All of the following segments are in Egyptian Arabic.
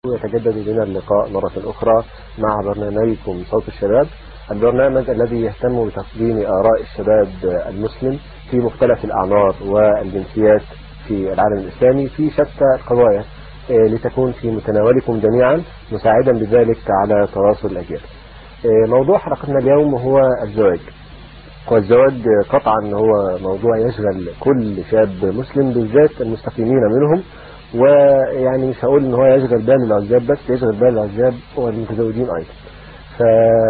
يتجدد بنا اللقاء مرة أخرى مع برنامجكم صوت الشباب البرنامج الذي يهتم بتقديم آراء الشباب المسلم في مختلف الأعمار والجنسيات في العالم الإسلامي في شتى القضايا لتكون في متناولكم جميعا مساعدا بذلك على تواصل الأجيال موضوع حلقتنا اليوم هو الزواج والزواج قطعا هو موضوع يشغل كل شاب مسلم بالذات المستقيمين منهم ويعني مش هقول ان هو يشغل بال العزاب بس يشغل بال العزاب والمتزوجين ايضا ف...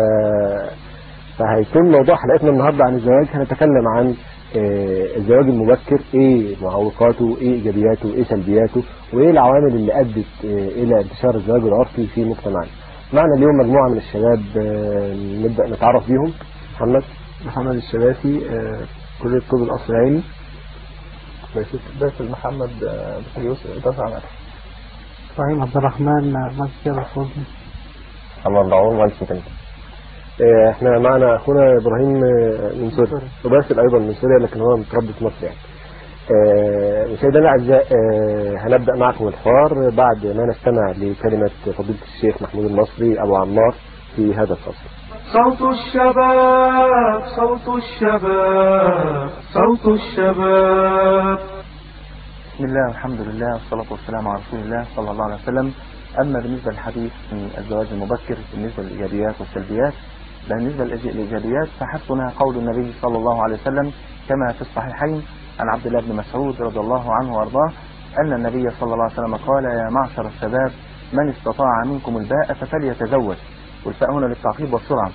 فهيكون موضوع حلقتنا النهارده عن الزواج هنتكلم عن الزواج المبكر ايه معوقاته ايه ايجابياته ايه سلبياته وايه العوامل اللي ادت الى انتشار الزواج العرفي في مجتمعنا معنا اليوم مجموعه من الشباب نبدا نتعرف بيهم محمد محمد الشباسي كلية الطب القصر العيني باسل محمد يوسف دفع مدح إبراهيم عبد الرحمن مسجد الفوزي محمد دعون مهندس ميكانيكا احنا معنا اخونا ابراهيم من سوريا وباسل ايضا من سوريا لكن هو متربي في مصر يعني مشاهدينا الاعزاء هنبدا معكم الحوار بعد ما نستمع لكلمه فضيله الشيخ محمود المصري ابو عمار في هذا الفصل صوت الشباب صوت الشباب صوت الشباب بسم الله والحمد لله والصلاة والسلام على رسول الله صلى الله عليه وسلم أما بالنسبة للحديث من الزواج المبكر بالنسبة للإيجابيات والسلبيات بالنسبة للإيجابيات فحسنا قول النبي صلى الله عليه وسلم كما في الصحيحين عن عبد الله بن مسعود رضي الله عنه وأرضاه أن النبي صلى الله عليه وسلم قال يا معشر الشباب من استطاع منكم الباءة فليتزوج والفاء هنا للتعقيب والسرعة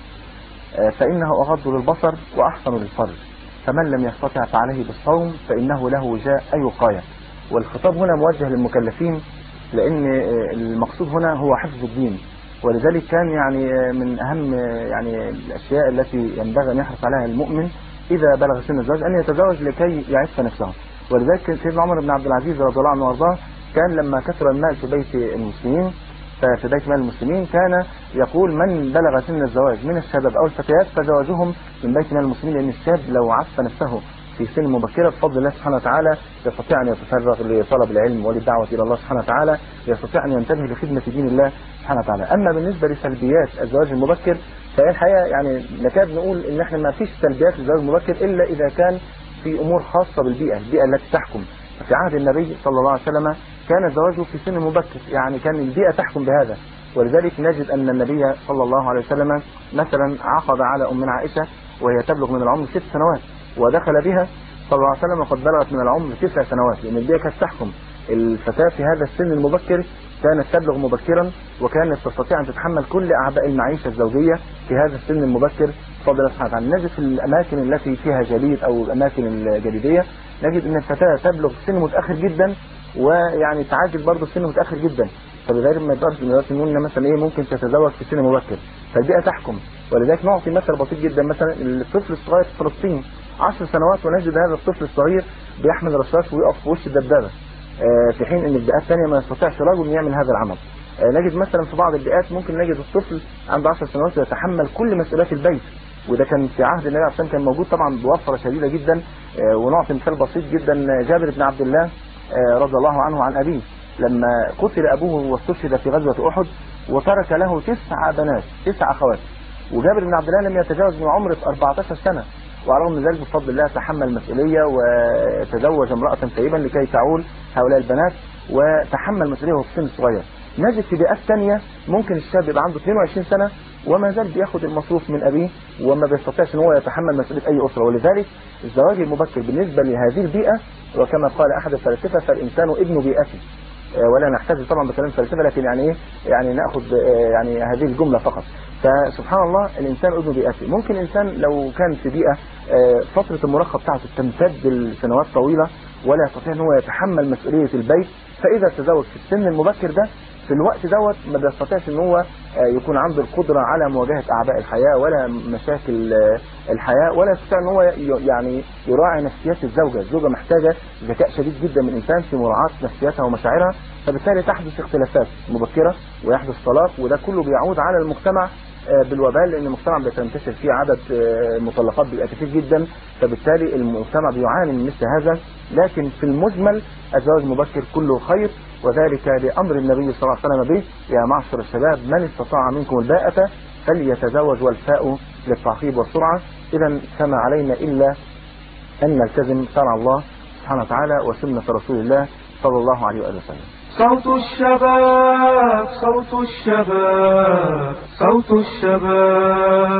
فإنه أغض للبصر وأحسن للفرج فمن لم يستطع فعليه بالصوم فإنه له وجاء أي وقاية والخطاب هنا موجه للمكلفين لأن المقصود هنا هو حفظ الدين ولذلك كان يعني من أهم يعني الأشياء التي ينبغي أن يحرص عليها المؤمن إذا بلغ سن الزواج أن يتزوج لكي يعف نفسه ولذلك سيدنا عمر بن عبد العزيز رضي الله عنه وارضاه كان لما كثر المال في بيت المسلمين في بيت مال المسلمين كان يقول من بلغ سن الزواج من الشباب أو الفتيات فزواجهم من بيت مال المسلمين لأن الشاب لو عف نفسه في سن مبكرة بفضل الله سبحانه وتعالى يستطيع أن يتفرغ لطلب العلم وللدعوة إلى الله سبحانه وتعالى يستطيع أن ينتبه لخدمة دين الله سبحانه وتعالى أما بالنسبة لسلبيات الزواج المبكر فهي الحقيقة يعني نكاد نقول إن إحنا ما فيش سلبيات للزواج المبكر إلا إذا كان في أمور خاصة بالبيئة البيئة التي تحكم في عهد النبي صلى الله عليه وسلم كان زواجه في سن مبكر يعني كان البيئة تحكم بهذا ولذلك نجد أن النبي صلى الله عليه وسلم مثلا عقد على أمنا عائشة وهي تبلغ من العمر ست سنوات ودخل بها صلى الله عليه وسلم وقد بلغت من العمر تسع سنوات لأن البيئة كانت تحكم الفتاة في هذا السن المبكر كانت تبلغ مبكرا وكانت تستطيع أن تتحمل كل أعباء المعيشة الزوجية في هذا السن المبكر بفضل الله سبحانه وتعالى نجد في الأماكن التي فيها جليد أو الأماكن الجليدية نجد أن الفتاة تبلغ سن متأخر جدا ويعني تعاجز برضه سن متأخر جدا فبذلك ما يقدرش نقول مثلا ايه ممكن تتزوج في سن مبكر فالبيئة تحكم ولذلك نعطي مثل بسيط جدا مثلا الطفل الصغير في فلسطين 10 سنوات ونجد هذا الطفل الصغير بيحمل رشاش ويقف في وش الدبابة في حين ان البيئات الثانيه ما يستطيعش رجل يعمل هذا العمل نجد مثلا في بعض البيئات ممكن نجد الطفل عنده 10 سنوات يتحمل كل مسؤوليات البيت وده كان في عهد النبي عليه الصلاه كان موجود طبعا بوفره شديده جدا ونعطي مثال بسيط جدا جابر بن عبد الله رضي الله عنه عن ابيه لما قتل ابوه واستشهد في غزوه احد وترك له تسع بنات تسع اخوات وجابر بن عبد الله لم يتجاوز من عمره 14 سنه وعلى الرغم من ذلك بفضل الله تحمل مسؤولية وتزوج امرأة ثيبا لكي تعول هؤلاء البنات وتحمل مسؤولية وهو في سن صغير نجد في بيئات ثانية ممكن الشاب يبقى عنده 22 سنة وما زال بياخد المصروف من أبيه وما بيستطيعش ان هو يتحمل مسؤولية أي أسرة ولذلك الزواج المبكر بالنسبة لهذه البيئة وكما قال أحد الفلاسفة فالإنسان ابن بيئته ولا نحتاج طبعا بكلام فلسفه لكن يعني ايه يعني ناخذ يعني هذه الجمله فقط فسبحان الله الانسان ابن بيئته ممكن انسان لو كان في بيئه فتره المراهقه بتاعته تمتد لسنوات طويله ولا يستطيع ان هو يتحمل مسؤوليه البيت فاذا تزوج في السن المبكر ده في الوقت دوت ما بيستطيعش ان هو يكون عنده القدرة على مواجهة اعباء الحياة ولا مشاكل الحياة ولا يستطيع ان هو يعني يراعي نفسيات الزوجة الزوجة محتاجة ذكاء شديد جدا من الانسان في مراعاة نفسياتها ومشاعرها فبالتالي تحدث اختلافات مبكرة ويحدث طلاق وده كله بيعود على المجتمع بالوبال لان المجتمع بتنتشر فيه عدد مطلقات بيبقى كتير جدا فبالتالي المجتمع بيعاني من مثل هذا لكن في المجمل الزواج المبكر كله خير وذلك لأمر النبي صلى الله عليه وسلم به يا معشر الشباب من استطاع منكم الباءة فليتزوج والفاء للتعقيب والسرعة إذا فما علينا إلا أن نلتزم شرع الله سبحانه وتعالى وسنة رسول الله صلى الله عليه وآله وسلم صوت الشباب صوت الشباب صوت الشباب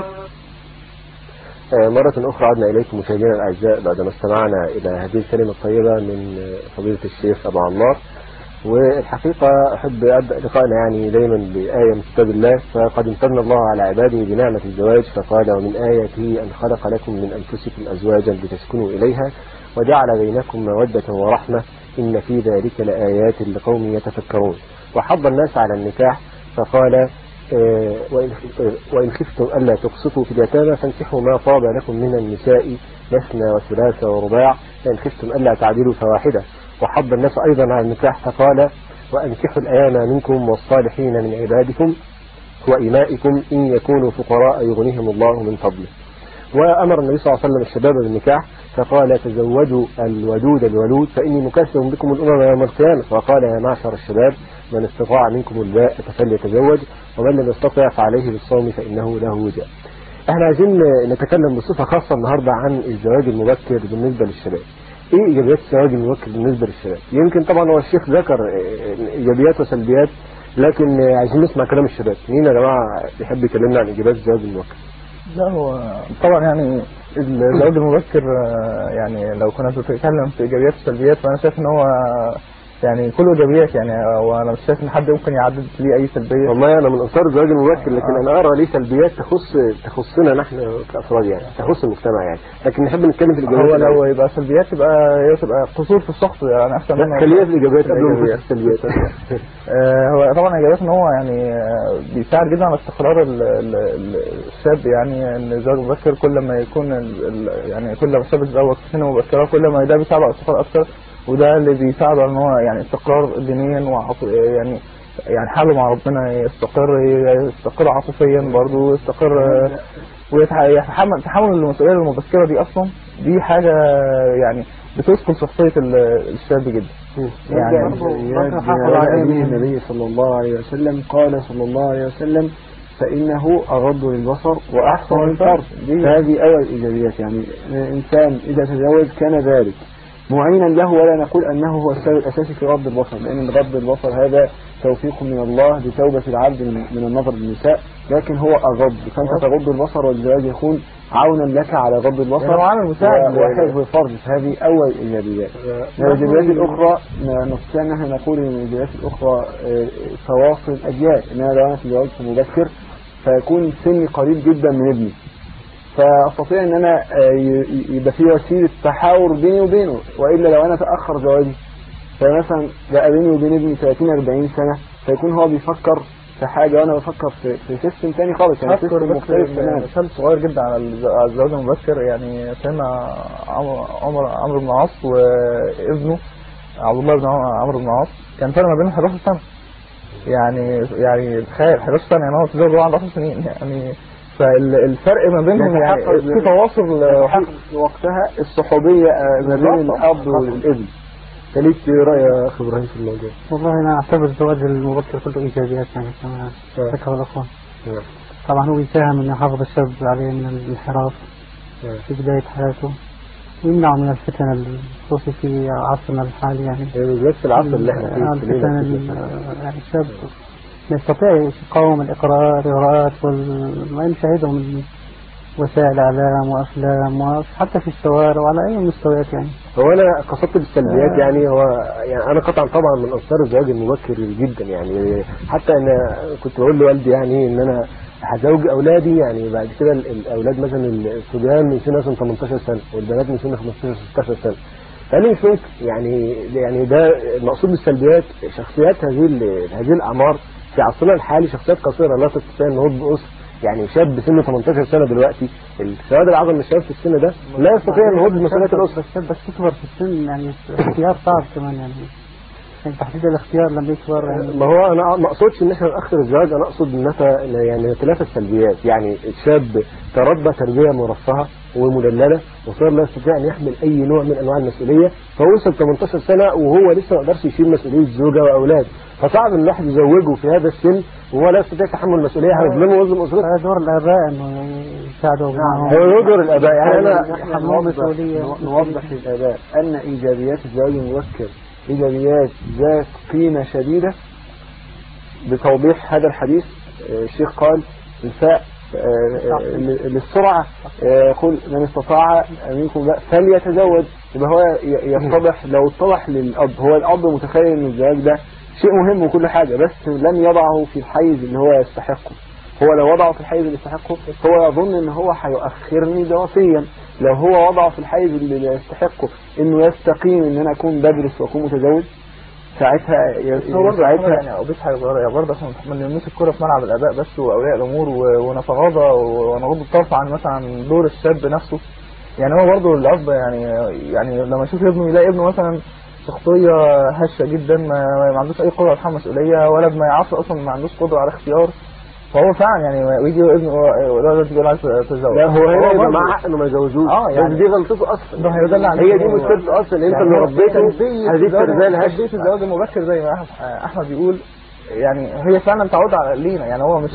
آه، مرة أخرى عدنا إليكم مشاهدينا الأعزاء بعدما استمعنا إلى هذه الكلمة الطيبة من آه، فضيلة الشيخ أبو عمار والحقيقة أحب أبدأ لقائنا يعني دايما بآية من كتاب الله فقد امتن الله على عباده بنعمة الزواج فقال ومن آياته أن خلق لكم من أنفسكم أزواجا لتسكنوا إليها وجعل بينكم مودة ورحمة إن في ذلك لآيات لقوم يتفكرون وحض الناس على النكاح فقال آه، وإن آه، وإن خفتم ألا تقسطوا في اليتامى فانكحوا ما طاب لكم من النساء مثنى وثلاث ورباع فإن خفتم ألا تعدلوا فواحدة وحض الناس أيضا على النكاح فقال وأنكحوا الأيام منكم والصالحين من عبادكم وإمائكم إن يكونوا فقراء يغنيهم الله من فضله وأمر النبي صلى الله عليه وسلم الشباب بالنكاح فقال تزوجوا الودود الولود فإني مكثر بكم الأمم يوم القيامة وقال يا معشر الشباب من استطاع منكم الباء فليتزوج ومن لم يستطع فعليه بالصوم فإنه له وجاء احنا عايزين نتكلم بصفة خاصة النهاردة عن الزواج المبكر بالنسبة للشباب ايه ايجابيات الزواج المبكر بالنسبة للشباب يمكن طبعا هو الشيخ ذكر ايجابيات وسلبيات لكن عايزين نسمع كلام الشباب مين يا جماعة يحب يكلمنا عن ايجابيات الزواج المبكر لا هو طبعا يعني الزواج المبكر آه، يعني لو كنا بنتكلم في ايجابيات وسلبيات فانا شايف ان هو يعني كله ايجابيات يعني وانا مش شايف ان حد ممكن يعدد ليه اي سلبيه والله انا من انصار الزواج المبكر لكن انا ارى ليه سلبيات تخص تخصنا نحن كافراد يعني تخص المجتمع يعني لكن نحب نتكلم في هو الايجابيات لو يبقى سلبيات يبقى هي تبقى قصور في الشخص يعني احسن لا منه خلينا في الايجابيات قبل ما نخش الإيجابيات. في السلبيات آه، هو طبعا ايجابيات ان هو يعني آه، بيساعد جدا على استقرار ال- ال- ال- الشاب يعني ان الزواج المبكر كل ما يكون ال- ال- يعني كل ما الشاب يتزوج في سن مبكره كل ما ده بيساعده على الاستقرار اكثر وده اللي بيساعده على ان هو يعني استقرار دينيا وعط... يعني يعني حاله مع ربنا يستقر يستقر عاطفيا برضه يستقر ويتحمل تحمل المسؤوليه المبكره دي اصلا دي حاجه يعني بتثقل شخصيه ال- الشاب جدا يعني برضه حافظ عليه يعني من النبي صلى الله عليه وسلم قال صلى الله عليه وسلم فإنه أغض للبصر وأحسن للفرج فهذه أول الإيجابيات يعني إنسان إذا تزوج كان ذلك معينا له ولا نقول أنه هو السبب الأساسي في غض البصر لأن غض البصر هذا توفيق من الله بتوبة العبد من من النظر للنساء لكن هو أغض فأنت تغض البصر والزواج يكون عونا لك على غض البصر يعني هو عامل مساعد. وحفظ الفرج فهذه أول الإيجابيات من الإيجابيات الأخرى ن- نستطيع أن احنا نقول إن الإيجابيات الأخرى آه، تواصل الأجيال إن أنا لو أنا تزوجت مبكر فيكون سني قريب جدا من ابني فأستطيع إن أنا آه، ي- ي- يبقى في وسيلة تحاور بيني وبينه وإلا لو أنا تأخر زواجي فمثلا بقى بيني وبين ابني 30 40 سنة فيكون هو بيفكر في حاجة وأنا بفكر في في سيستم تاني خالص يعني اذكر سيستم بس مختلف تماما مثال صغير جدا على الز- على الزواج المبكر يعني سيدنا عمرو عمر عمرو بن العاص وابنه عبد الله بن عمر- عمرو بن العاص كان فرق ما بينهم 11 سنه يعني يعني تخيل 11 سنه يعني هو تزوج وهو عنده 10 سنين يعني فالفرق ما بينهم يعني يتحقق في تواصل في وقتها الصحوبية آه، ما بين بالظبط. الأب والابن خليك رأي يا أخي إبراهيم في الموضوع والله أنا أعتبر الزواج المبكر كله إيجابيات يعني كما ذكر الأخوان نعم. طبعا هو يساهم أن يحافظ الشاب عليه من الانحراف نعم. في بداية حياته ويمنعه من الفتن الخصوصي في عصرنا الحالي يعني هي بالذات في العصر اللي احنا فيه الفتن كلنا ال- كده. يعني الشاب لا يستطيع يقاوم الإقرار الإغراءات وما يشاهده من وسائل إعلام وأفلام وحتى في الشوارع وعلى أي مستويات يعني هو انا قصدت بالسلبيات آه. يعني هو يعني انا قطعا طبعا من انصار الزواج المبكر جدا يعني حتى انا كنت بقول لوالدي يعني ان انا هزوج اولادي يعني بعد كده ال- الاولاد مثلا الصبيان من سن مثلا 18 سنه والبنات من سن 15 16 سنه فقال لي مش ممكن يعني يعني ده المقصود بالسلبيات شخصيات هذه ال- هذه الاعمار في عصرنا الحالي شخصيات قصيره لا تستطيع ان هو بأسر يعني شاب سنه 18 سنه دلوقتي السواد العظم من الشباب في السن ده لا يستطيع ان هو بمسؤوليه الاسره بس بس تكبر في السن يعني اختيار صعب كمان يعني تحديد الاختيار لما يكبر يعني ما هو انا ما اقصدش ان احنا ناخر الزواج انا اقصد ان نت- يعني نتلافى السلبيات يعني الشاب تربى تربيه مرفهه ومدلله وصار لا يستطيع ان يحمل اي نوع من انواع المسؤوليه فهو وصل 18 سنه وهو لسه ما يقدرش يشيل مسؤوليه زوجه واولاد فصعب ان الواحد يزوجه في هذا السن وهو لا يستطيع تحمل المسؤوليه هيظلمه ويظلم اسرته هذا دور الاباء انه يساعدوا معهم هو يدور الاباء يعني انا نحن يحملون نوضح, مسؤولية. نوضح للآباء أن إيجابيات الزواج المبكر إيجابيات ذات قيمة شديدة بتوضيح هذا الحديث آه، الشيخ قال الفاء آه، آه، للسرعة آه، يقول من استطاع منكم بقى فليتزوج يبقى هو ي- يتضح لو اتضح للأب هو الأب متخيل إن الزواج ده شيء مهم وكل حاجة بس لم يضعه في الحيز اللي هو يستحقه هو لو وضعه في الحيز اللي يستحقه هو يظن ان هو هيؤخرني دراسيا لو هو وضعه في الحيز اللي يستحقه انه يستقيم ان انا اكون بدرس واكون متزوج ساعتها ي- هو برضه ساعتها يعني اضيف حاجه صغيره يعني برضه عشان ما نلمس الكوره في ملعب الاباء بس واولياء الامور و- ونتغاضى ونغض الطرف عن مثلا دور الشاب نفسه يعني هو برضه الاب يعني يعني لما يشوف ابنه يلاقي ابنه مثلا شخصيه هشه جدا ما, ما عندوش اي قدره على تحمل مسؤوليه ولد ما يعرفش اصلا ما عندوش قدره على اختيار فهو فعلا يعني ويجي ابنه ولد يقول عايز تتزوج لا هو هنا يبقى برضه- معاه حق انه ما يجوزوش اه يعني- بس دي غلطته اصلا ده هيدل على هي دي إنه- مشكلته اصلا انت يعني اللي هو ربيته تربية هذه الزواج- التربيه الهشه تربية الزواج المبكر زي ما أحمد- احمد بيقول يعني هي فعلا تعود على لينا يعني هو مش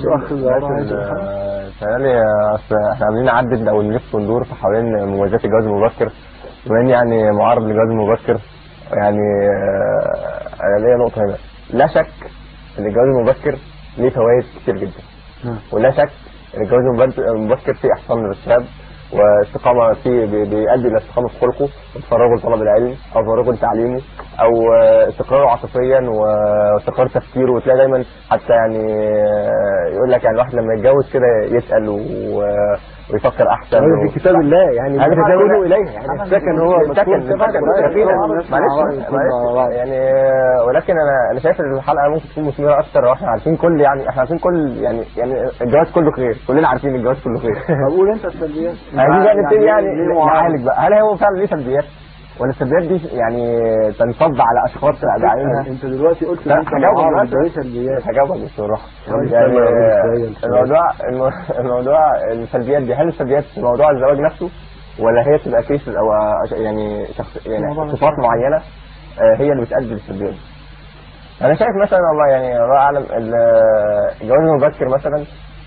تهيألي أصل احنا عاملين نعدد او نلف وندور في حوالين مميزات الجواز المبكر بما اني يعني معارض للجواز المبكر يعني آه، انا ليا نقطه هنا لا شك ان الجواز المبكر ليه فوائد كتير جدا ولا شك ان الجواز المبكر- المبكر فيه احسان للشاب واستقامه فيه بي- بيؤدي الى استقامه في خلقه وتفرغه لطلب العلم او تفرغه لتعليمه او آه، استقراره عاطفيا واستقرار تفكيره وتلاقي دايما حتى يعني آه، يقول لك يعني الواحد لما يتجوز كده يسال و- ويفكر احسن هذا و- في كتاب الله يعني هذا في كتاب تدعونه الله. اليها يعني السكن هو السكن مدخول السكن سكن. معلش معلش يعني آه، ولكن انا انا شايف ان الحلقه ممكن تكون مثمره اكتر واحنا عارفين كل يعني احنا عارفين كل يعني يعني الجواز كله خير كلنا عارفين الجواز كله خير طب قول انت السلبيات عايزين بقى نبتدي يعني ليه معارض؟ نعالج بقى هل هو فعلا ليه سلبيات ولا السلبيات دي يعني تنصب على اشخاص بعينهم انت دلوقتي قلت لا، ان انت هجاوبك معارض دلوقتي. ده سلبيات هجاوبك بصراحه طيب، يعني طيب، آه، طيب، طيب. الموضوع الم- الموضوع السلبيات دي هل السلبيات في موضوع الزواج نفسه ولا هي تبقى كيس او آه، يعني شخص يعني صفات معينه آه، هي اللي بتؤدي للسلبيات دي انا شايف مثلا والله يعني الله اعلم ال- الجواز المبكر مثلا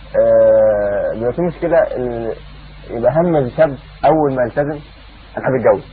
آه، بيبقى فيه مشكله إن يبقى هم الشاب اول ما يلتزم انا عايز اتجوز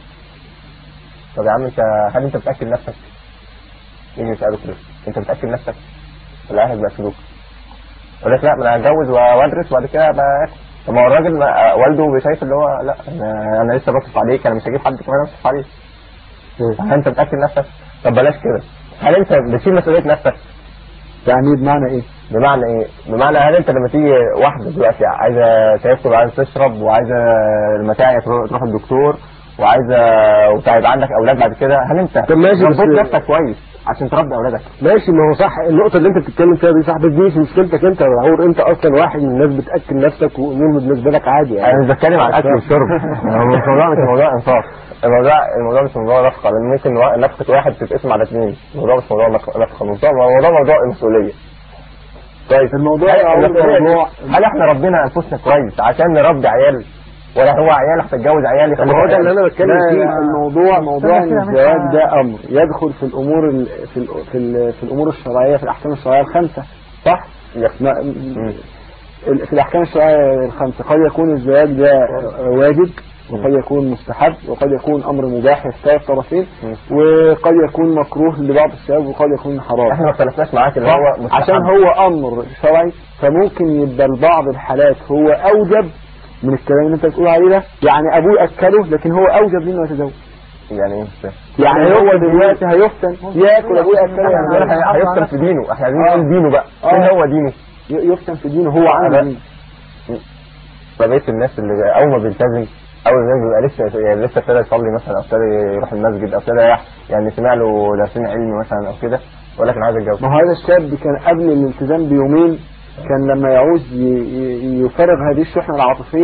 طب يا عم انت هل انت بتاكل نفسك؟ يجي يسالوا كده انت بتاكل نفسك؟ ولا اهلك بياكلوك؟ يقول لك لا ما انا هتجوز وادرس وبعد كده ابقى اكل طب ما هو الراجل ما- والده شايف اللي هو لا انا, أنا لسه بصرف عليك انا مش هجيب حد كمان يصرف عليك هل انت بتاكل نفسك؟ طب بلاش كده هل انت بتشيل مسؤوليه نفسك؟ يعني بمعنى ايه؟ بمعنى ايه؟ بمعنى هل انت لما تيجي واحده دلوقتي عايزه تاكل وعايزه تشرب وعايزه لما تعيا تروح تروح الدكتور وعايزه وتبقى عندك اولاد بعد كده هل انت طب ماشي، بس- ظبطت نفسك كويس عشان تربي اولادك؟ ماشي ما هو صح النقطة اللي انت بتتكلم فيها دي صح بس دي مش مشكلتك انت يا معور انت اصلا واحد من الناس بتأكل نفسك وامور بالنسبة لك عادي يعني انا مش بتكلم عن الاكل والشرب هو مش موضوع مش موضوع انصاف الموضوع الموضوع مش موضوع نفقه لان ممكن وا- نفقه واحد تتقسم على اثنين الموضوع مش موضوع نفقه نفقة، الموضوع موضوع موضوع المسؤوليه كويس الموضوع هل, يا عمر المسؤولية دي- موضوع- هل احنا ربنا انفسنا كويس عشان نربي عيال ولا هو عيال هتتجوز عيال طب ما هو ده اللي انا بتكلم لا فيه لا، الموضوع موضوع ان كده مش الزواج ه- ده امر يدخل في الامور ال في ال في, ال في الامور الشرعيه في الاحكام الشرعيه الخمسه صح؟ ما- ال- في الاحكام الشرعيه الخمسه قد يكون الزواج ده واجب وقد يكون مستحب وقد يكون امر مباح يستوي الطرفين وقد يكون مكروه لبعض الشباب وقد يكون حرام احنا ما اختلفناش معاك اللي هو مستحب. عشان هو امر شرعي فممكن يبقى لبعض الحالات هو اوجب من الكلام اللي انت بتقول عليه ده يعني ابوه اكله لكن هو اوجب منه يتزوج يعني ايه مش فاهم. يعني هو دلوقتي هيفتن ياكل ابوه اكله احنا يعني هي- هيفتن في دينه احنا عايزين آه. نقول دينه بقى آه. فين هو دينه ي- يفتن في دينه هو عنده أنا- دين فبقيت الناس اللي اول ما بيلتزم اول ما بيبقى لسه يعني لسه ابتدى يصلي مثلا او ابتدى يروح المسجد او ابتدى يح- يعني سمع له درسين علم مثلا او كده يقول لك انا عايز اتجوز ما هو هذا الشاب كان قبل الالتزام بيومين كان لما يعوز ي- ي- يفرغ هذه الشحنة العاطفية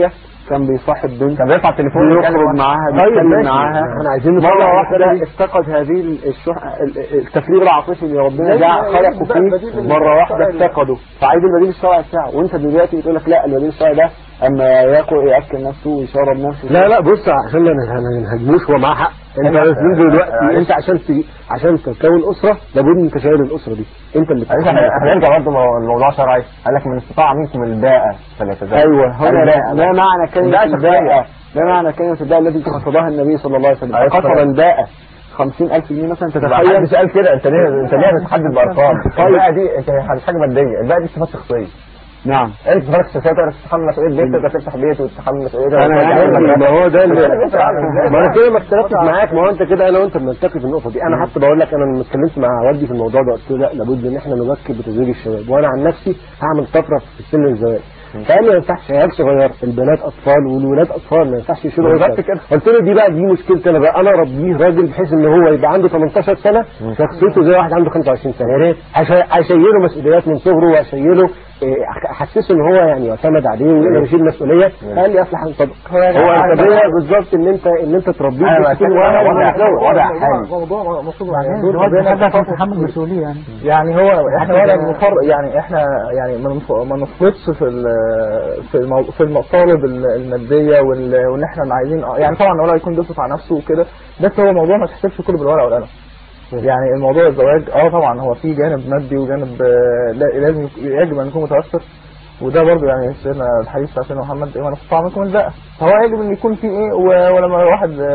كان بيصاحب بنت كان بيرفع التليفون بيخرج يتكلم معاها طيب بيتكلم ماشي معاها احنا عايزين مرة نطلع واحدة المسألة دي. افتقد هذه الشح... ال- التفريغ العاطفي اللي ربنا لا، جعل لا، خلقه لا، فيه بديل مرة واحدة الشرعي. افتقده فعايز البديل الشرعي بتاعه وانت دلوقتي بتقول لك لا البديل الشرعي ده اما ياكل ياكل نفسه ويشرب نفسه لا لا بص عشان ما نه- ما نهاجموش هو معاه حق انت أنا- لازم دلوقتي أنا- انت عشان ت... عشان تكون اسره لابد انت شايل الاسره دي انت اللي معلش احنا هنرجع برضه مو- الموضوع شرعي قال لك من استطاع منكم الباءة فليتزوج ايوه هنا الباءة. ما معنى كلمة الباءة شخصية. الباء ما معنى كلمة الباء التي قصدها النبي صلى الله عليه وسلم عليه الصلاة قصد والسلام. الباء 50000 جنيه مثلا ما تتخيل حدش قال كده انت ليه انت ليه بتحدد بارقام الباقة دي انت مش حاجه ماديه الباقه دي صفات شخصيه نعم انت صفاتك الشخصيه تقدر تتحمل مسؤوليه بيتك تقدر تفتح بيت وتتحمل مسؤوليه أنا يعني ما هو ده اللي ما ما انا كده ما اختلفتش معاك ما هو انت كده انا وانت بنلتقي في النقطه دي انا حتى بقول لك انا لما اتكلمت مع والدي في الموضوع ده قلت له لا لابد ان احنا نبكر بتزويج الشباب وانا عن نفسي هعمل طفره في سن الزواج فقال لي ما ينفعش عيال صغير البنات اطفال والولاد اطفال ما ينفعش يشيلوا بالظبط أسرة. كده. قلت له دي بقى دي مشكلتي انا بقى انا اربيه راجل بحيث ان هو يبقى عنده 18 سنه شخصيته زي واحد عنده 25 سنه يا ريت هش- هشيله مسؤوليات من صغره وهشيله إيه، احسسه ان هو يعني يعتمد عليه ويقدر يشيل مسؤوليه قال لي اصلح انت هو القضيه بالظبط ان انت ان انت تربيه أنا بشكل بتكلم واحد وضع- ويتزوج. وضع حالي. موضوع مقصود يعني بعدين دول الواحد بين يحب عشان الفرق. يتحمل مسؤولية يعني يعني هو احنا ولا بنفرق يعني احنا يعني ما نف- ما نفرطش في ال- في المو- في المطالب ال- الماديه وال- وان احنا عايزين يعني طبعا الولد يكون بيصرف على نفسه وكده بس هو موضوع ما تحسبش كله بالورقه والقلم يعني الموضوع الزواج اه طبعا هو في جانب مادي وجانب آه، لا- لازم يك- يجب ان يكون متوفر وده برضه يعني سيدنا الحديث بتاع سيدنا محمد ايه ما نستطاع منكم الباء فهو يجب ان يكون في ايه و- ولما واحد آه،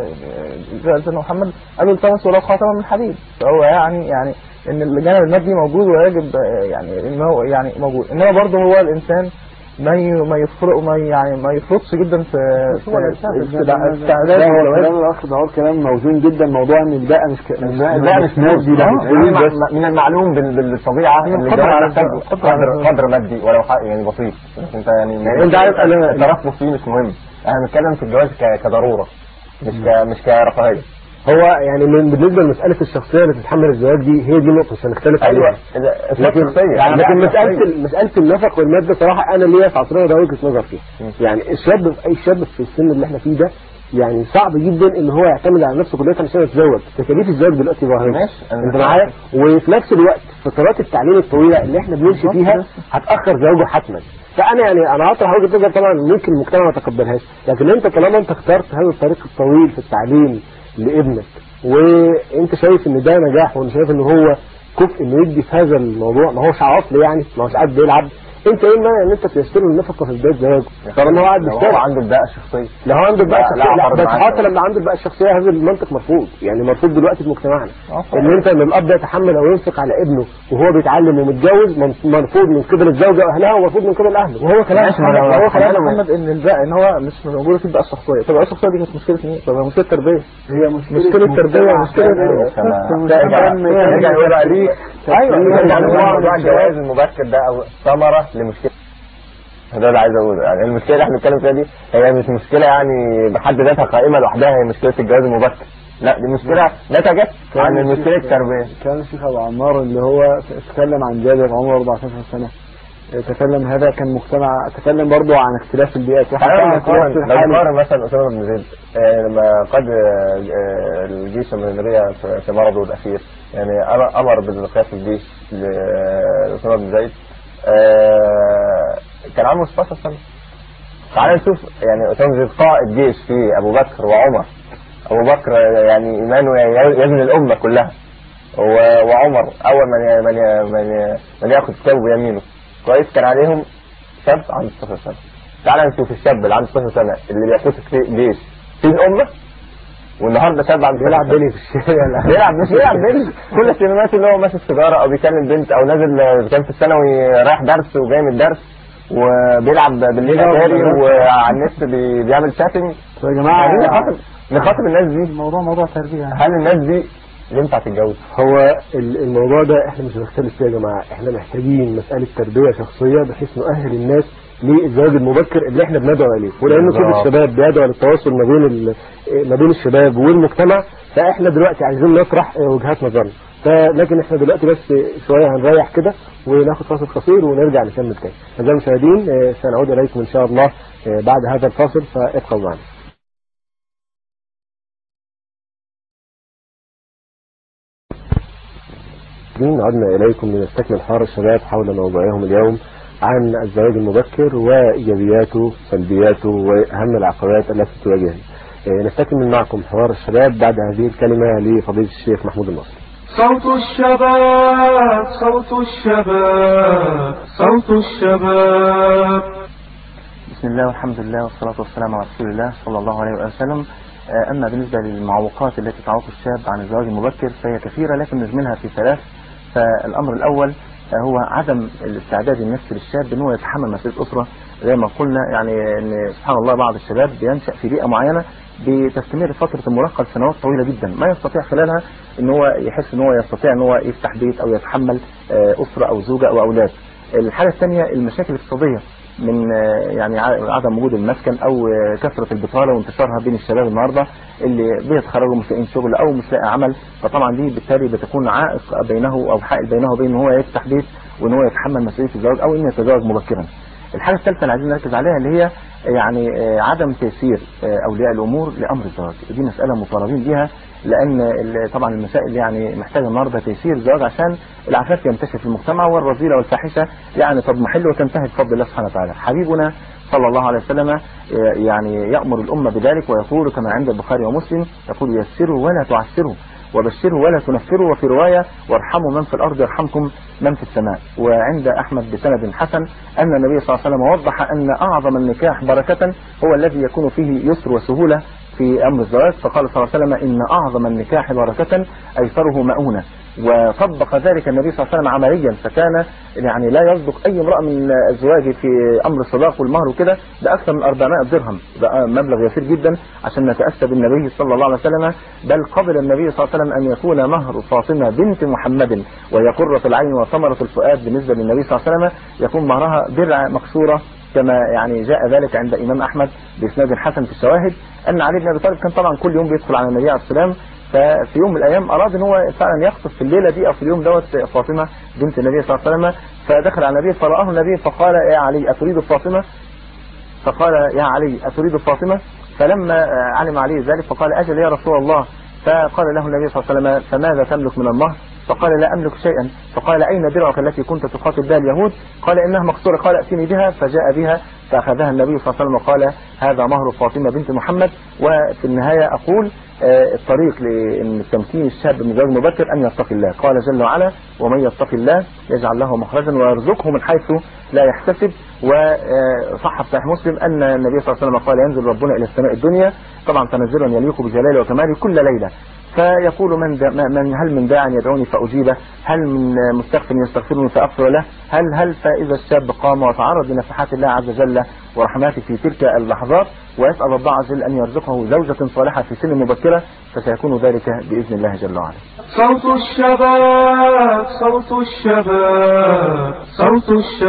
آه، سأل سيدنا محمد قال له التمس ولو خاتما من حديد فهو يعني يعني ان الجانب المادي موجود ويجب آه، يعني ان هو يعني موجود انما برضه هو الانسان ما ي- ما يفرق ما يعني ما يفرطش جدا في هو الإنسان في في الجانب استعداد لا هو الجواز. كلام الاخ ده هو كلام موزون جدا موضوع ان الباء مش ك... لا مش مادي لا لا مش بس من المعلوم بال- بالطبيعه ان قدر على الجواز الزوج. محتاج قدر قدر مادي ولو حق يعني بسيط بس انت يعني يعني انت عارف انا الترفه فيه مش مهم احنا بنتكلم في الجواز ك- كضروره مش ك مش كرفاهيه هو يعني من بالنسبه لمساله الشخصيه اللي تتحمل الزواج دي هي دي النقطه مش هنختلف عليها ايوه إذا- لكن شخصيه يعني لكن لا، مساله شخصية. ال- مساله النفق والماده صراحه انا ليا في عصرنا ده وجهه نظر فيها يعني الشاب اي شاب في السن اللي احنا فيه ده يعني صعب جدا ان هو يعتمد على نفسه كليا عشان يتزوج تكاليف الزواج دلوقتي ظاهره ماشي، أنا انت معاك. معايا وفي نفس الوقت فترات التعليم الطويله اللي احنا بنمشي فيها هتاخر زواجه حتما فانا يعني انا هطرح وجهه نظر طبعا ممكن المجتمع ما يتقبلهاش لكن انت طالما انت اخترت هذا الطريق الطويل في التعليم لابنك وانت شايف ان ده نجاح وانت شايف ان هو كفء انه يدي في هذا الموضوع ما هوش عواطل يعني ما هوش قاعد بيلعب انت ايه المانع ان انت تيسر له النفقه في بدايه زواجه طالما هو قاعد لو هو بيشتغل عنده الباقه الشخصيه لو هو عنده بقى لا، شخصية لا لا أعترض بس معاك. حتى لما عنده بقى الشخصية هذا المنطق مرفوض يعني مرفوض دلوقتي في مجتمعنا آه، ان انت ان الاب يتحمل او ينفق على ابنه وهو بيتعلم ومتجوز من- مرفوض من قبل الزوجة واهلها ومرفوض من قبل اهله وهو كلام ماشي، محمد ما أنا- هو كلام أنا- محمد ان الباء ان هو مش موجود في الباء الشخصيه طب الباء الشخصيه دي مش مشكله مين؟ طب هي مشكله تربيه هي مشكلة مشكله تربيه مشكله نرجع نرجع نقول بقى ليه ايوه نرجع نقول نرجع موضوع الجواز المبكر ده او ثمره لمشكله ده اللي عايز اقوله يعني المشكله اللي احنا بنتكلم فيها دي هي مش مشكله يعني بحد ذاتها قائمه لوحدها هي مشكله الجواز المبكر لا دي مشكله نتجت عن مشكله التربيه كان الشيخ ابو عمار اللي هو تكلم عن جابر عمره 14 سنه تكلم هذا كان مجتمع تكلم برضه عن اختلاف البيئات وحتى عن تعالى اختلاف نقارن لو الحال نقارن مثلا اسامه بن زيد آه، لما قاد آه، آه، الجيش المدنيه في في مرضه الاخير يعني أمر- امر بقياده الجيش لاسامه بن زيد آه، كان عنده 16 سنه تعال نشوف يعني اسامه بن زيد قائد جيش في ابو بكر وعمر ابو بكر آه، يعني ايمانه يبني الامه كلها و- وعمر اول من ي- من ي- من ي- من ياخذ كتابه بيمينه كويس كان عليهم شاب عنده 16 سنه تعال نشوف الشاب اللي عنده 16 سنه اللي بيقود جيش في الامه والنهارده شاب عنده بيلعب 16 بيلي في الشارع بيلعب مش بيلعب بيلي كل اهتماماته اللي هو ماسك سيجاره او بيكلم بنت او نازل آه، كان في الثانوي رايح درس وجاي من الدرس وبيلعب بالليل اتاري وعلى النت بي- بيعمل شاتنج يا يعني جماعه نخاطب نخاطب الناس دي الموضوع موضوع تربية يعني. هل الناس دي ينفع تتجوز؟ هو ال- الموضوع ده احنا مش هنختلف فيه يا جماعة احنا محتاجين مسألة تربية شخصية بحيث نؤهل الناس للزواج المبكر اللي احنا بندعو اليه ولانه كل بالظبط. الشباب بيدعو للتواصل ما بين ال- ما بين الشباب والمجتمع فاحنا دلوقتي عايزين نطرح اه، وجهات نظرنا فلكن احنا دلوقتي بس شويه هنريح كده وناخد فاصل قصير ونرجع نكمل تاني اعزائي المشاهدين آه، سنعود اليكم ان شاء الله آه، بعد هذا الفاصل فابقوا معنا عدنا إليكم لنستكمل حوار الشباب حول موضوعهم اليوم عن الزواج المبكر وإيجابياته سلبياته وأهم العقبات التي تواجهنا آه، نستكمل معكم حوار الشباب بعد هذه الكلمة لفضيلة الشيخ محمود النصر صوت الشباب صوت الشباب صوت الشباب بسم الله والحمد لله والصلاة والسلام على رسول الله صلى الله عليه وسلم آه، أما بالنسبة للمعوقات التي تعوق الشاب عن الزواج المبكر فهي كثيرة لكن نجملها في ثلاث فالأمر الأول آه، هو عدم الاستعداد النفسي للشاب ان هو يتحمل مسؤولية أسرة زي ما قلنا يعني ان سبحان الله بعض الشباب بينشأ في بيئة معينة بتستمر فترة المراهقة لسنوات طويلة جدا ما يستطيع خلالها ان هو يحس ان هو يستطيع ان هو يفتح بيت او يتحمل آه، أسرة او زوجة او أولاد الحالة الثانية المشاكل الاقتصادية من آه، يعني ع- عدم وجود المسكن او آه، كثرة البطالة وانتشارها بين الشباب النهاردة اللي بيتخرجوا مش لاقيين شغل او مش لاقي عمل فطبعا دي بالتالي بتكون عائق بينه او حائل بينه وبين ان هو يفتح بيت وان هو يتحمل مسؤولية الزواج او انه يتزوج مبكرا الحاجة الثالثة اللي عايزين نركز عليها اللي هي يعني آه، عدم تيسير آه، أولياء الأمور لأمر الزواج دي مسألة مطالبين بيها لأن ال- طبعا المسائل يعني محتاجة النهارده تيسير الزواج عشان العفاف ينتشر في المجتمع والرذيلة والفاحشة يعني تضمحل وتنتهي بفضل الله سبحانه وتعالى حبيبنا صلى الله عليه وسلم آه، يعني يأمر الأمة بذلك ويقول كما عند البخاري ومسلم يقول يسروا ولا تعسروا وبشروا ولا تنفروا وفي رواية وارحموا من في الأرض يرحمكم من في السماء وعند أحمد بسند حسن أن النبي صلى الله عليه وسلم وضح أن أعظم النكاح بركة هو الذي يكون فيه يسر وسهولة في أمر الزواج فقال صلى الله عليه وسلم إن أعظم النكاح بركة أيسره مؤونة وطبق ذلك النبي صلى الله عليه وسلم عمليا فكان يعني لا يصدق أي امرأة من الزواج في أمر الصداق والمهر وكده بأكثر من 400 درهم ده مبلغ يسير جدا عشان نتأسى بالنبي صلى الله عليه وسلم بل قبل النبي صلى الله عليه وسلم أن يكون مهر فاطمة بنت محمد وهي قرة العين وثمرة الفؤاد بالنسبة للنبي صلى الله عليه وسلم يكون مهرها درع مكسورة كما يعني جاء ذلك عند الإمام أحمد بإسناد حسن في الشواهد أن علي بن أبي طالب كان طبعا كل يوم بيدخل على النبي عليه السلام ففي يوم من الأيام أراد أن هو فعلا يخطف في الليلة دي أو في اليوم دوت فاطمة بنت النبي صلى الله عليه وسلم فدخل على النبي فرآه النبي فقال يا علي أتريد فاطمة فقال يا علي أتريد فاطمة فلما آه، علم علي ذلك فقال أجل يا رسول الله فقال له النبي صلى الله عليه وسلم فماذا تملك من المهر فقال لا أملك شيئا فقال أين درعك التي كنت تقاتل بها اليهود قال إنها مكسورة قال أتني بها فجاء بها فأخذها النبي صلى الله عليه وسلم وقال هذا مهر فاطمة بنت محمد وفي النهاية أقول آه، الطريق لتمكين الشاب من الزواج المبكر أن يتقي الله قال جل وعلا ومن يتقي الله يجعل له مخرجا ويرزقه من حيث لا يحتسب وصح في صحيح مسلم أن النبي صلى الله عليه وسلم قال ينزل ربنا إلى السماء الدنيا طبعا تنزلا يليق بجلاله وكماله كل ليلة فيقول من, دا من هل من داع يدعوني فأجيبه هل من مستغفر يستغفرني فأغفر له هل هل فإذا الشاب قام وتعرض لنفحات الله عز وجل ورحماته في تلك اللحظات ويسأل الله عز وجل أن يرزقه زوجة صالحة في سن مبكرة فسيكون ذلك بإذن الله جل وعلا صوت الشباب صوت الشباب صوت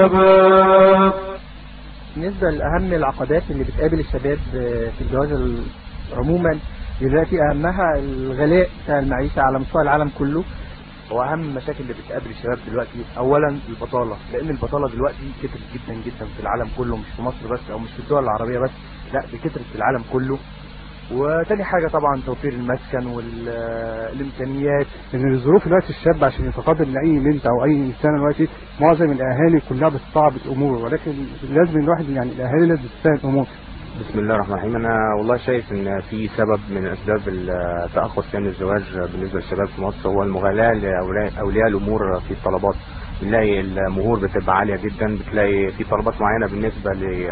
الشباب بالنسبة لأهم العقبات اللي بتقابل الشباب آه، في الجواز ال- عموما دلوقتي أهمها الغلاء بتاع المعيشة على مستوى العالم كله وأهم المشاكل اللي بتقابل الشباب دلوقتي أولا البطالة لأن البطالة دلوقتي كترت جدا جدا في العالم كله مش في مصر بس أو مش في الدول العربية بس لا دي كترت في العالم كله وتاني حاجة طبعا توفير المسكن والإمكانيات لأن الظروف دلوقتي الشاب عشان يتقبل من أي بنت أو أي إنسان دلوقتي معظم الأهالي كلها بتصعب الأمور ولكن لازم الواحد يعني الأهالي لازم تسهل الأمور بسم الله الرحمن الرحيم انا والله شايف ان في سبب من اسباب ال- تاخر سن الزواج بالنسبه للشباب في مصر هو المغالاه لاولياء أولياء الامور في الطلبات بنلاقي المهور بتبقى عاليه جدا بتلاقي في طلبات معينه بالنسبه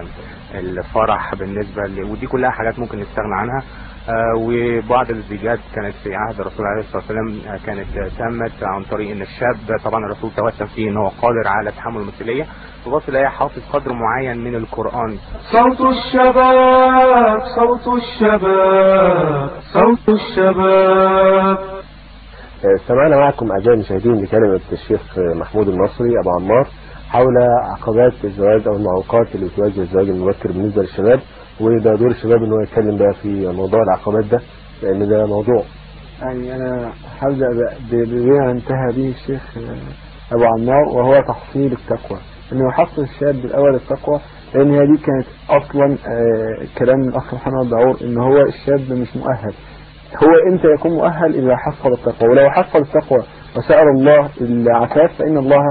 للفرح بالنسبه ل... ودي كلها حاجات ممكن نستغنى عنها آه، وبعض الزيجات كانت في عهد الرسول عليه الصلاه والسلام آه، كانت تمت عن طريق ان الشاب طبعا الرسول توسم فيه ان هو قادر على تحمل المسؤوليه وبص تلاقيه حافظ قدر معين من القران صوت الشباب صوت الشباب صوت الشباب آه، استمعنا معكم أعزائي المشاهدين لكلمة الشيخ محمود المصري أبو عمار حول عقبات الزواج أو المعوقات اللي بتواجه الزواج المبكر بالنسبة للشباب وده دور الشباب إن هو يتكلم بقى في موضوع العقبات ده لأن ده موضوع يعني أنا هبدأ ب- ب- بما انتهى به الشيخ آه، أبو عمار وهو تحصيل التقوى إنه يحصل الشاب بالأول التقوى لأن هي دي كانت أصلا آه، كلام الأخ محمد دعور إن هو الشاب مش مؤهل هو إمتى يكون مؤهل إذا حصل التقوى ولو حصل التقوى وسأل الله العفاف فإن الله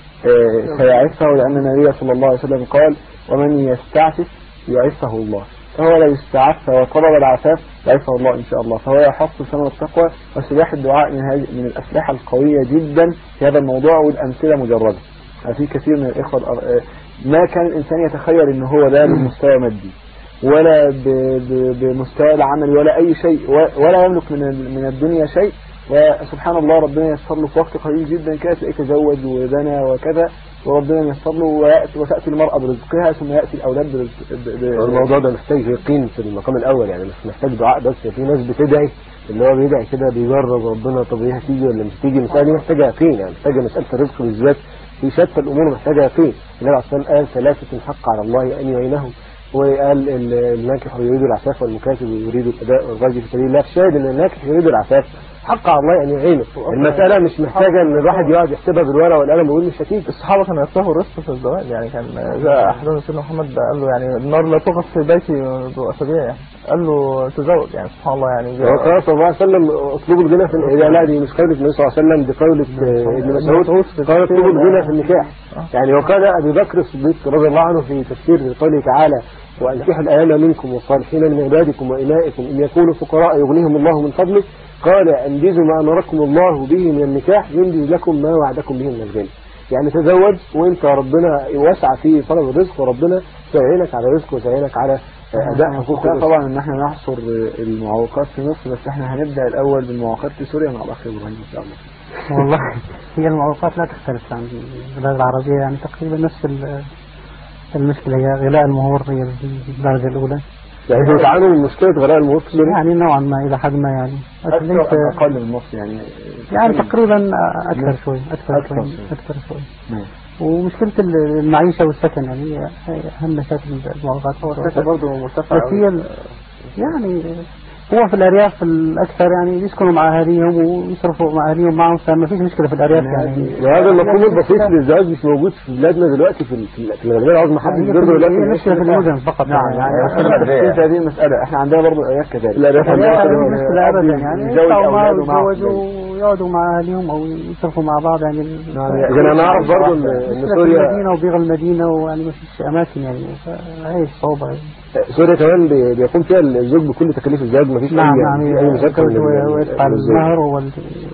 آه، سيعفه لأن النبي صلى الله عليه وسلم قال ومن يستعفف يعفه الله فهو لو استعف وطلب العفاف يعفه الله إن شاء الله فهو يحصل ثمن التقوى وسلاح الدعاء من, هذه من الأسلحة القوية جدا في هذا الموضوع والأمثلة مجردة في كثير من الإخوة الأر- آه، ما كان الإنسان يتخيل إن هو ده بمستوى مادي ولا ب- ب- بمستوى العمل ولا أي شيء و- ولا يملك من ال- من الدنيا شيء وسبحان الله ربنا ييسر له في وقت قليل جدا كده تلاقيه تزوج وبنى وكذا وربنا ييسر له ويأتي وتأتي المرأة برزقها ثم يأتي الأولاد برزق ب- ب- الموضوع ده محتاج يقين في المقام الاول يعني مش محتاج دعاء بس في ناس بتدعي اللي هو بيدعي كده بيجرب ربنا طب هي هتيجي ولا مش هتيجي المساله دي محتاجه يقين يعني محتاجه مساله الرزق بالذات في شتى الامور محتاجه يقين النبي عليه الصلاه والسلام قال ثلاثه حق على الله ان يعينهم وقال ال- الناكح يريد العفاف والمكاتب يريد الاداء والغازي في سبيل الله الشاهد ان الناكح يريد العفاف حق على الله ان يعينه المساله مش محتاجه ان الواحد يقعد يحسبها بالورقه والقلم ويقول مش هتيجي الصحابة كانوا يفتحوا الرزق في الزواج يعني كان جاء أحدهم سيدنا محمد قال له يعني النار لا تغط في بيتي منذ أسابيع يعني قال له تزوج يعني سبحان الله يعني جاء- هو قال صلى الله عليه وسلم اطلبوا الغنى في لا لا دي مش قولة النبي صلى الله عليه وسلم دي قولة آه، ابن مسعود قال اطلبوا الغنى في النكاح يعني وقال ابي بكر الصديق رضي الله عنه في تفسير قوله تعالى وانكحوا الايام منكم والصالحين من عبادكم وامائكم ان يكونوا فقراء يغنيهم الله من فضله قال انجزوا ما امركم الله به من النكاح ينجز لكم ما وعدكم به من الغنى يعني تزوج وانت ربنا واسع في طلب الرزق وربنا سيعينك على الرزق وسيعينك على آه، اداء حقوق لا الرزق. طبعا ان احنا نحصر المعوقات في مصر بس احنا هنبدا الاول بالمعوقات في سوريا مع الاخ ابراهيم ان شاء الله والله هي المعوقات لا تختلف عن البلاد العربية يعني تقريبا نفس ال- المشكلة هي غلاء المهور هي الدرجة الأولى يعني انتوا بتعانوا من مشكله غلاء المهور في سوريا يعني نوعا ما إلى حد ما يعني لكن ليس اكثر اقل من مصر يعني يعني تقريبا أكثر شوي أكثر أكثر شوي شوي. أكثر شوي نعم. ومشكلة ال- المعيشة والسكن يعني هي هي أهم مشاكل المعوقات هو السكن برضه مرتفع بس هي ال- يعني هو في الأرياف الأكثر يعني يسكنوا مع أهاليهم ويصرفوا مع أهاليهم معهم فما فيش مشكلة في الأرياف يعني وهذا المفهوم البسيط للزواج مش موجود في بلادنا دلوقتي في ال- في الغالبيه العظمى حد هي بيرضى في- دلوقتي هي مشكلة في المدن فقط نعم يعني عشان أكثر نتفق في هذه المساله احنا عندنا برضه الايات كذلك الأرياف يعني عندنا هذه كده. مشكلة أبدا يعني يزوج يطلعوا معه أولاده معه ويتزوجوا ويقعدوا مع أهلهم أو يصرفوا مع بعض يعني إذا أنا أعرف برضه إن إن مشكلة في سوريا المدينة وبيغ المدينة ويعني ما فيش أماكن يعني فهي صعوبة يعني. سوريا كمان بي- بيقوم فيها الزوج بكل تكاليف الزواج مفيش نعم أي نعم أي مشاكل من ال- هو يدفع الزوج. المهر وال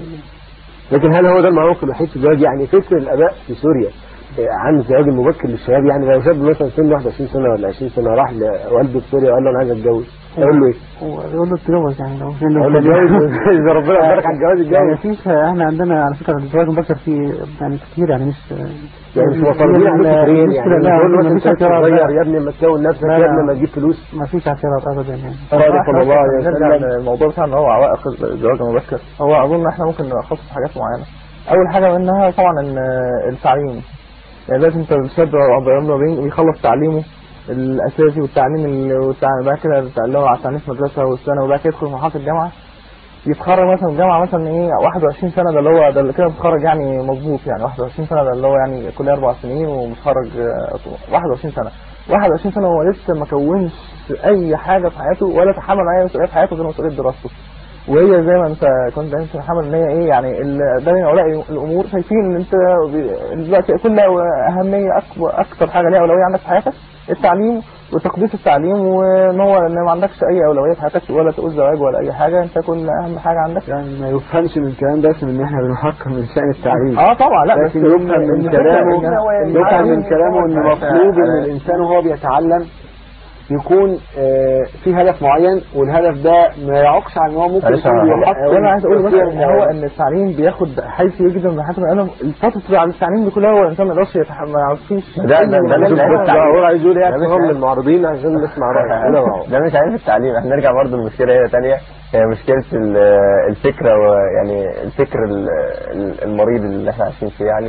لكن هل هو ده المعوق الوحيد في الزواج يعني فكر الآباء في سوريا آه، عن الزواج المبكر للشباب يعني لو شاب مثلا سن 21 سنة ولا 20 سنة راح لوالده في سوريا وقال له أنا عايز أتجوز يقول له إيه؟ ويقول له اتجوز يعني لو يقول له اتجوز إذا ربنا بارك على الجواز يعني اتجوز فيش احنا عندنا على فكرة الزواج المبكر فيه يعني كتير يعني مش يعني مش مفروضين عليه فكريا يعني المشكلة لا يقول له مثلا مفيش أنت اعتراض صغير لا. يا ابني ما تكون نفسك لا، يا لا. ابني ما تجيب فلوس ما فيش اعتراض ابدا يعني صادق صلى الله عليه نرجع وسلم للموضوع بتاع ان هو عوائق الزواج المبكر هو اظن ان احنا ممكن نخصص حاجات معينه اول حاجه منها طبعا ان التعليم يعني لازم انت الشاب لما بي- بيخلص تعليمه الاساسي والتعليم ال- والتع- بعد كده اللي هو على تعليم في مدرسه والثانوي وبعد كده يدخل مرحله الجامعه يتخرج مثلا الجامعه مثلا ايه 21 سنه ده اللي هو ده اللي كده متخرج يعني مظبوط يعني 21 سنه ده اللي هو يعني كليه اربع سنين ومتخرج آه، 21 سنه 21 سنه هو لسه ما كونش اي حاجه في حياته ولا تحمل اي مسؤوليه في حياته غير مسؤوليه دراسته وهي زي ما انت كنت انت محمد ان هي ايه يعني ال- ده من اولياء الامور شايفين ان انت بي- دلوقتي كل اهميه اكبر اكثر حاجه ليها اولويه عندك في حياتك التعليم وتقديس التعليم وان هو ان ما عندكش اي اولويه في حياتك ولا تقول زواج ولا اي حاجه انت كل اهم حاجه عندك يعني ما يفهمش من الكلام ده ان احنا بنحكم من شأن التعليم اه طبعا لا لكن يفهم من كلامه يفهم من كلامه ان مطلوب ان الانسان وهو بيتعلم يكون آه، في هدف معين والهدف ده ما يعوقش عن ان هو ممكن معلش يكون أنا- بيحقق وانا عايز اقول بس تفكير ان هو ان التعليم بياخد حيث يجد من حيث انا الفتره على التعليم دي كلها هو الانسان ما يقدرش يتحمل ما يعرفش ده- ده- ده مش بص عيب بص التعليم. هو عايز يقول ايه ده مش اكثر من عيب. المعارضين عشان نسمع رأيه انا معه ده مش عيب التعليم احنا نرجع برضه لمشكله هي تانية هي مشكله ال- الفكره ويعني الفكر ال- ال- المريض اللي احنا عايشين فيه يعني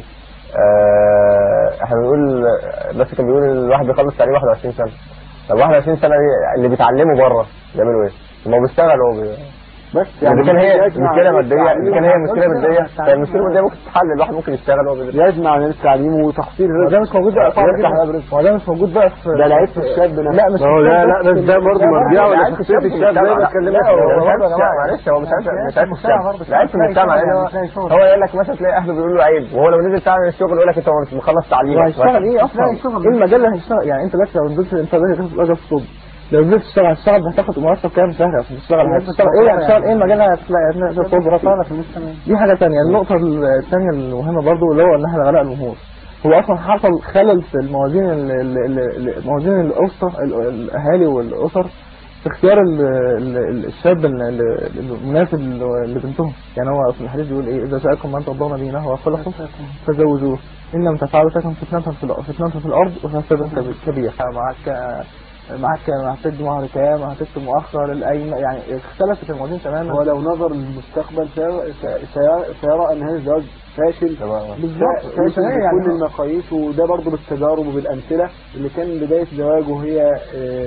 آه، احنا بنقول بس كان بيقول الواحد بيخلص تعليم 21 سنه طب 21 سنه دي اللي بيتعلموا بره بيعملوا ايه؟ ما هو بيشتغل هو بي... بس يعني كان هي يجمع مشكله بين ماديه التعليم كان هي والتعليم. مشكله ماديه فالمشكله الماديه ممكن تتحل الواحد ممكن يشتغل وهو بيدرس يجمع بين التعليم وتحصيل هو رزق ده مش موجود بقى صعب يفتح جدا باب رزق. هو ده مش موجود بقى في ده العيب في الشاب نفسه لا مش ما هو في لا الشاب لا بس بس ده برضه في مرجع المجتمع. ولا شخصية الشاب زي ما اتكلمنا لا هو في برضه يا جماعه معلش هو مش عارف مش عارف الشاب العيب في المجتمع يعني هو هو يقول لك مثلا تلاقي اهله بيقولوا له عيب وهو لو نزل تعمل الشغل يقول لك انت مش مخلص تعليمك وهيشتغل ايه اصلا ايه المجال اللي هيشتغل يعني انت دلوقتي لو نزلت انت دلوقتي تاخد اجازه في الطب لو نزلت تشتغل هتشتغل هتاخد مرتب كام شهر عشان تشتغل هتشتغل ايه هتشتغل ايه المجال اللي هتلاقي هتلاقي خبره في المجتمع دي حاجة تانية النقطة الثانية المهمة برضو اللي هو ان احنا غلاء الجمهور هو اصلا حصل خلل في الموازين ال- ال- ال- موازين الاسرة ال- الاهالي والاسر في اختيار ال- ال- الشاب ال- ال- المناسب ل- لبنتهم يعني هو في الحديث بيقول ايه اذا سألكم من ترضون دينه وخلقه فزوجوه ان لم تفعلوا تكن فتنة في الارض فتنة في الارض وفساد كبير معك معك هتدي مهر كام هتكتب مؤخر الايم يعني اختلفت الموازين تماما هو لو نظر للمستقبل سيرى, سيرى, سيرى ان هذا الزواج فاشل بالظبط فاشل يعني بكل المقاييس وده برضه بالتجارب وبالامثله اللي كان بدايه زواجه هي آه،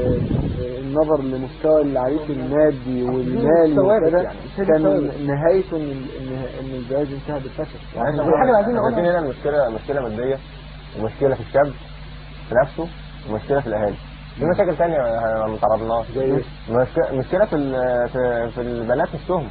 آه، النظر لمستوى العريس المادي والمالي ثوابت وكده يعني، هي دي كان ثوابت. نهايته ان ان إن الزواج انتهى بالفشل يعني دي حاجة عايزين نقولها. عايزين هنا المشكله مشكله ماديه ومشكله في الشاب في نفسه ومشكله في الاهالي في مشاكل تانية ما تعرضناش مشك- مشكلة في ال- في في البنات نفسهم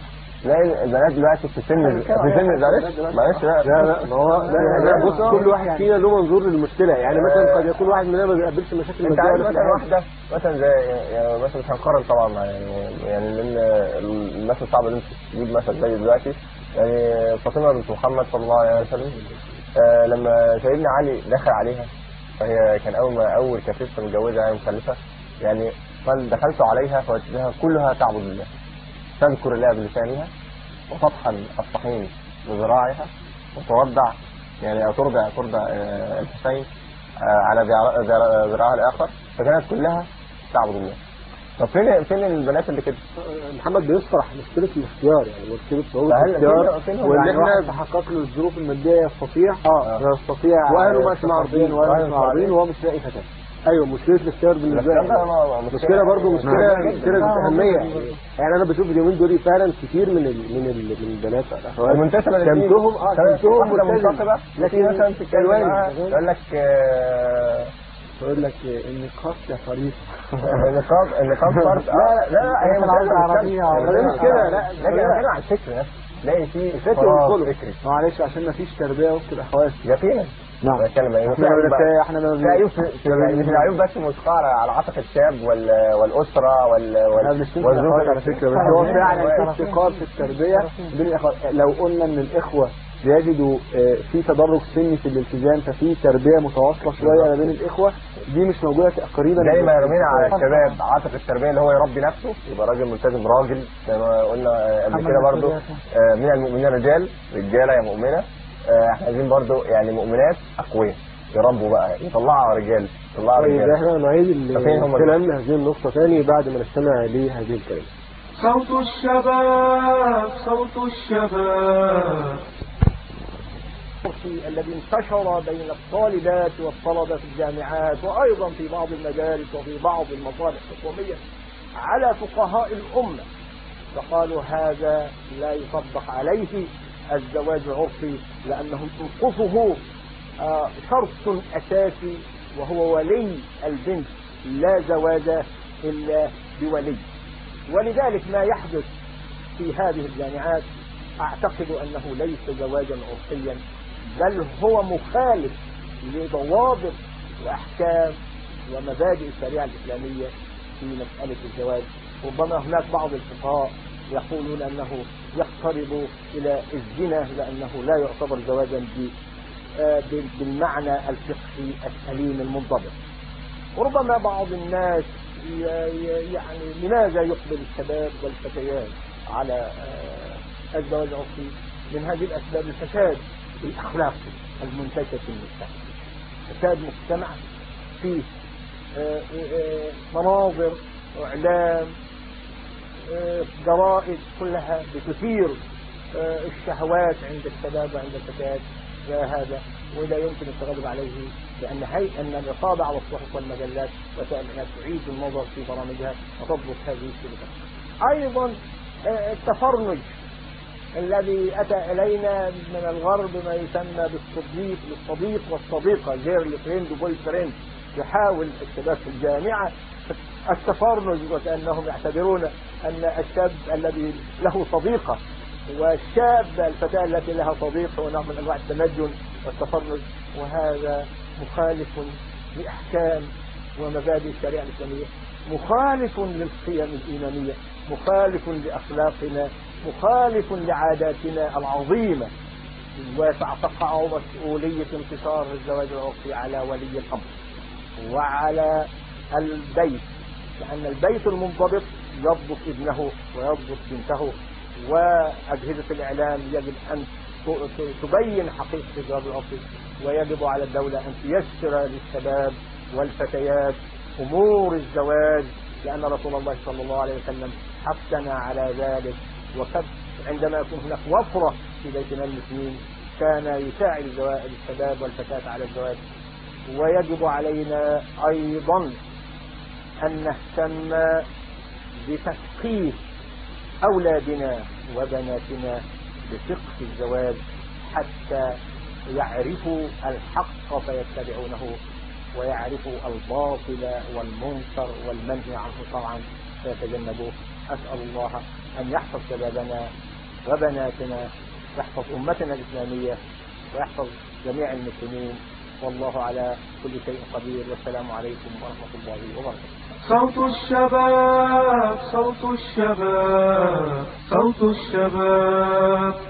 تلاقي البنات دلوقتي في سن في سن معلش معلش بقى لا لا ما هو لا لا بص كل واحد فينا له منظور للمشكله يعني مثلا قد يكون واحد مننا ما بيقابلش مشاكل انت مادية عارف ولا في مثلا الأهل. واحدة مثلا زي يعني مثلا مش هنقارن طبعا مع يعني يعني لان المثل صعب ان انت تجيب مثل زي دلوقتي يعني فاطمة بنت محمد صلى الله عليه وسلم آه لما سيدنا علي دخل عليها فهي كان اول ما اول كانت لسه متجوزه يعني مخلفه يعني قال دخلت عليها فوجدتها كلها تعبد الله تذكر الله بلسانها وتطحن الطحين بذراعها وتودع يعني أو ترضع ترضع آه، الحسين آه، على ذراع- ذراع- ذراعها الآخر فكانت كلها تعبد الله طب فين فين البنات اللي كده؟ محمد بيشرح مشكله الاختيار يعني مشكله صعوبه فهل- الاختيار فين- فين- وان يعني احنا واحد تحقق له الظروف الماديه يستطيع اه يستطيع واهله مش معارضين واهله واهله مش مش معارضين معارضين وهو مش لاقي فتاه ايوه مشكله الاختيار بالنسبه الكلام ده لي ما- مشكله برضه مشكله نعم. مشكله ذات اهميه يعني انا بشوف اليومين دول فعلا كتير من ال من ال من البنات والاخوات منتسبة للدين. سمتهم اه سمتهم سمتهم واحدة ملتزم منتسبة لكن لكن مثلا تتكلم الوالد معاها يقول لك آه، يقول لك النقاط يا فريق النقاب النقاب فرض لا لا لا هي إحنا العربية مسألة عربية مش عربية. كده لا لكن انا بتكلم عن الفكر نفسه تلاقي فيه الفكر فراغ والخلق. فكري معلش عشان ما فيش تربيه وسط الاخوات يقينا نعم. بتكلم ايه احنا بنت- احنا ما في عيوب في في- مش العيوب بس مسقطة على على عاتق الشاب وال- والاسره وال احنا وال بنشتكي والظروف الاخوات على فكره بس هو فعلا في افتقار في التربيه بين الاخوات لو قلنا ان الاخوه بيجدوا آه، في تدرج سني في الالتزام ففي تربيه متواصله شويه ما بين الاخوه دي مش موجوده تقريبا زي ما رمينا على الشباب عاتق التربيه اللي هو يربي نفسه يبقى راجل ملتزم راجل زي ما قلنا آه، قبل كده برضو آه، من المؤمنين رجال رجاله يا مؤمنه آه، احنا عايزين برضو يعني مؤمنات اقوياء يربوا بقى يطلعوا رجال يطلعوا طيب رجال احنا نعيد ففين هم الكلام لهذه النقطة ثاني بعد ما نستمع لهذه الكلمة صوت الشباب صوت الشباب الذي انتشر بين الطالبات والطلبة في الجامعات وأيضا في بعض المدارس وفي بعض المصالح الحكومية على فقهاء الأمة فقالوا هذا لا يطبق عليه الزواج عرفي لأنه ينقصه آه، شرط أساسي وهو ولي البنت لا زواج إلا بولي ولذلك ما يحدث في هذه الجامعات أعتقد أنه ليس زواجا عرفيا بل هو مخالف لضوابط وأحكام ومبادئ الشريعة الإسلامية في مسألة الزواج ربما هناك بعض الفقهاء يقولون أنه يقترب إلى الزنا لأنه لا يعتبر زواجا ب- آه، بال- بالمعنى الفقهي السليم المنضبط وربما بعض الناس ي- ي- يعني لماذا يقبل الشباب والفتيات على آه، الزواج العرفي من هذه الأسباب الفساد الأخلاقي المنتشر في المجتمع فساد مجتمع فيه آه، آه، مناظر وإعلام آه، جرائد كلها بتثير آه، الشهوات عند الشباب وعند الفتيات هذا ولا يمكن التغلب عليه لأن هي أن الرقابة على الصحف والمجلات وسائل الإعلام تعيد النظر في برامجها وتضبط هذه السلوكات. أيضا التفرج الذي أتى إلينا من الغرب ما يسمى بالصديق بالصديق والصديقة جيرل فريند وبوي فريند يحاول الشباب في الجامعة التفرج وكأنهم يعتبرون أن الشاب الذي له صديقة والشاب الفتاة التي لها صديق هو نوع من أنواع التمجن والتفرج وهذا مخالف لأحكام ومبادئ الشريعة الإسلامية مخالف للقيم الإيمانية مخالف لأخلاقنا مخالف لعاداتنا العظيمة وتقع مسؤولية انتصار الزواج العرفي على ولي الأمر وعلى البيت لأن البيت المنضبط يضبط ابنه ويضبط بنته وأجهزة الإعلام يجب أن تبين حقيقة الزواج العرفي ويجب على الدولة أن تيسر للشباب والفتيات أمور الزواج لأن رسول الله صلى الله عليه وسلم حثنا على ذلك وقد عندما يكون هناك وفرة في بيتنا المسلمين كان يساعد الشباب والفتاة على الزواج ويجب علينا أيضا أن نهتم بتثقيف أولادنا وبناتنا بفقه الزواج حتى يعرفوا الحق فيتبعونه ويعرفوا الباطل والمنكر والمنهي عنه طبعا فيتجنبوه أسأل الله أن يحفظ شبابنا وبناتنا يحفظ أمتنا الإسلامية ويحفظ جميع المسلمين والله على كل شيء قدير والسلام عليكم ورحمة الله وبركاته صوت الشباب صوت الشباب صوت الشباب